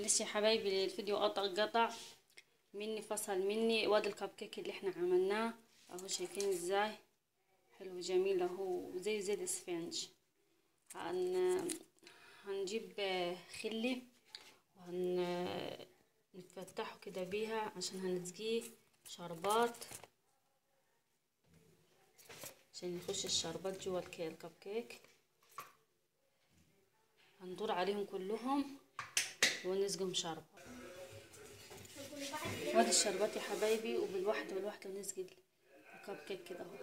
معلش يا حبايبي الفيديو قطع قطع مني فصل مني وادي الكب كيك اللي احنا عملناه اهو شايفين ازاي حلو جميل اهو زي زي الاسفنج هن... هنجيب خلي وهن نفتحه كده بيها عشان هنسقيه شربات عشان يخش الشربات جوا الكب كيك هندور عليهم كلهم ونسقهم شربة وادي الشربات يا حبايبي وبالواحدة والواحدة نسقي الكب كيك كده اهو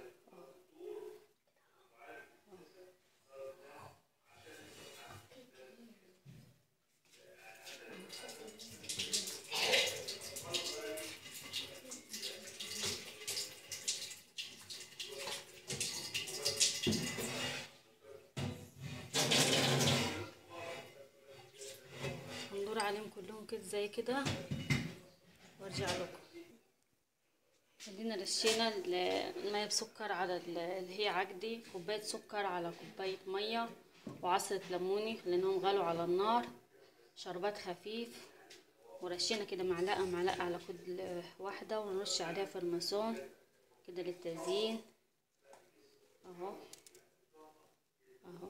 هندور عليهم كلهم كده زي كده وارجع لكم ادينا رشينا المية بسكر على اللي هي عجدي كوباية سكر على كوباية مية وعصرة ليموني لانهم غلوا على النار شربات خفيف ورشينا كده معلقة معلقة على كل واحدة ونرش عليها فرماسون كده للتزيين اهو اهو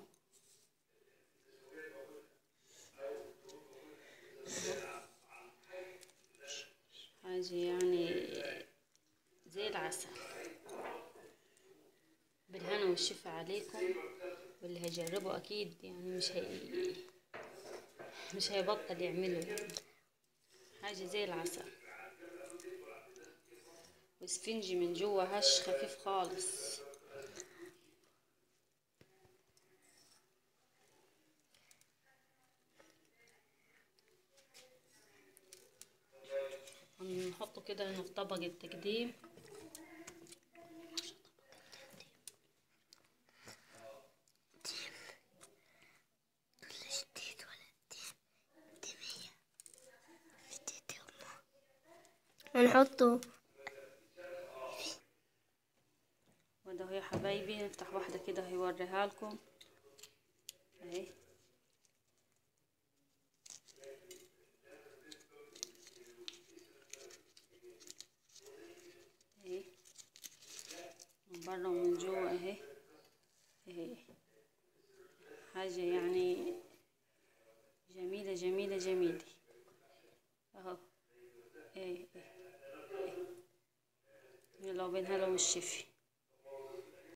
حاجة يعني زي العسل بالهنا والشفا عليكم واللي هيجربه اكيد يعني مش هي مش هيبطل يعمله يعني حاجة زي العسل وسفنجي من جوا هش خفيف خالص هنحطه كده هنا في طبق التقديم ونحطه وده اهو يا حبايبي نفتح واحدة كده هيوريها لكم اهي اهي من بره ومن جوه اهي اهي حاجة يعني جميلة جميلة جميلة اهو ايه ايه يلا بينها لو الشفي